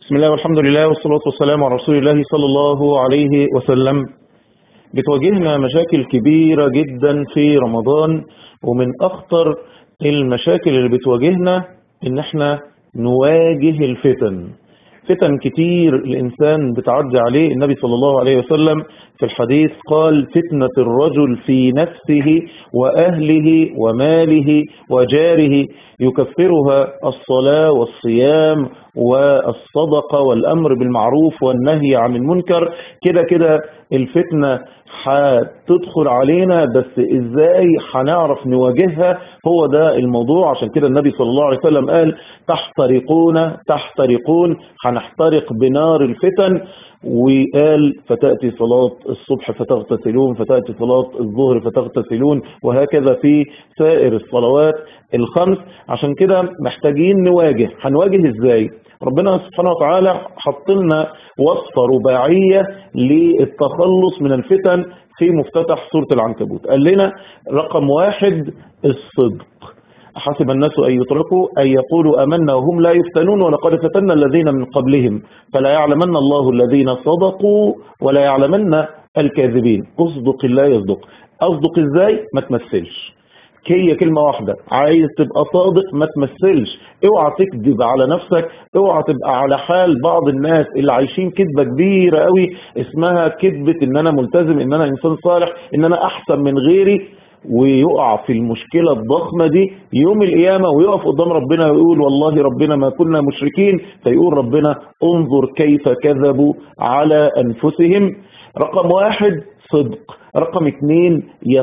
بسم الله والحمد لله والصلاة والسلام على رسول الله صلى الله عليه وسلم بتواجهنا مشاكل كبيرة جدا في رمضان ومن أخطر المشاكل اللي بتواجهنا إن احنا نواجه الفتن فتن كتير الإنسان بتعدي عليه النبي صلى الله عليه وسلم في الحديث قال فتنة الرجل في نفسه وأهله وماله وجاره يكفرها الصلاة والصيام والصدقة والأمر بالمعروف والنهي عن المنكر كده كده الفتنة هتدخل علينا بس ازاي هنعرف نواجهها هو ده الموضوع عشان كده النبي صلى الله عليه وسلم قال تحترقون تحترقون هنحترق بنار الفتن وقال فتأتي صلاة الصبح فتغتسلون فتأتي صلاة الظهر فتغتسلون وهكذا في سائر الصلوات الخمس عشان كده محتاجين نواجه هنواجه ازاي ربنا سبحانه وتعالى حط لنا وصفة رباعية للتخلص من الفتن في مفتتح سورة العنكبوت قال لنا رقم واحد الصدق حسب الناس أن يتركوا أن يقولوا أمنا وهم لا يفتنون ولقد فتنا الذين من قبلهم فلا يعلمن الله الذين صدقوا ولا يعلمن الكاذبين اصدق الله يصدق أصدق إزاي ما تمثلش هي كلمة واحدة عايز تبقى صادق ما تمثلش اوعى تكذب على نفسك اوعى تبقى على حال بعض الناس اللي عايشين كذبة كبيرة قوي اسمها كذبة ان انا ملتزم ان انا انسان صالح ان انا احسن من غيري ويقع في المشكلة الضخمة دي يوم القيامة ويقف قدام ربنا ويقول والله ربنا ما كنا مشركين فيقول ربنا انظر كيف كذبوا على أنفسهم رقم واحد صدق رقم اتنين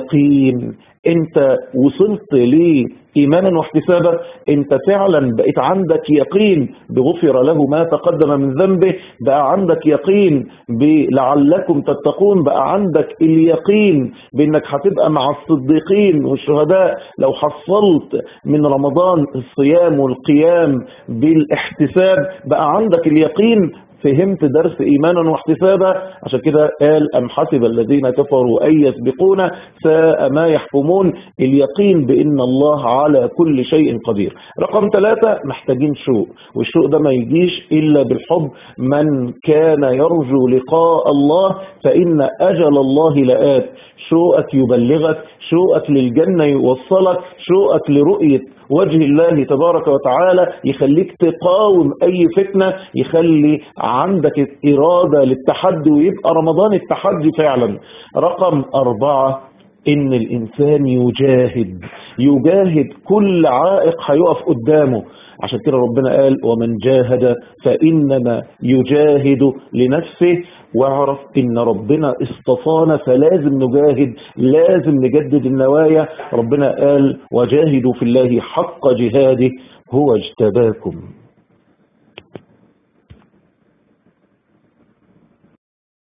يقين انت وصلت ليه ايمانا واحتسابا انت فعلا بقيت عندك يقين بغفر له ما تقدم من ذنبه بقى عندك يقين بلعلكم تتقون بقى عندك اليقين بانك هتبقى مع الصديقين والشهداء لو حصلت من رمضان الصيام والقيام بالاحتساب بقى عندك اليقين فهمت درس ايمانا واحتسابا عشان كده قال ام حسب الذين كفروا ان يسبقونا ساء ما يحكمون اليقين بان الله على كل شيء قدير رقم ثلاثة محتاجين شوق والشوق ده ما يجيش الا بالحب من كان يرجو لقاء الله فان اجل الله لآت شوقك يبلغك شوقك للجنة يوصلك شوقك لرؤية وجه الله تبارك وتعالى يخليك تقاوم اي فتنة يخلي عندك إرادة للتحدي ويبقى رمضان التحدي فعلا رقم أربعة إن الإنسان يجاهد يجاهد كل عائق هيقف قدامه عشان كده ربنا قال ومن جاهد فإنما يجاهد لنفسه واعرف إن ربنا اصطفانا فلازم نجاهد لازم نجدد النوايا ربنا قال وجاهدوا في الله حق جهاده هو اجتباكم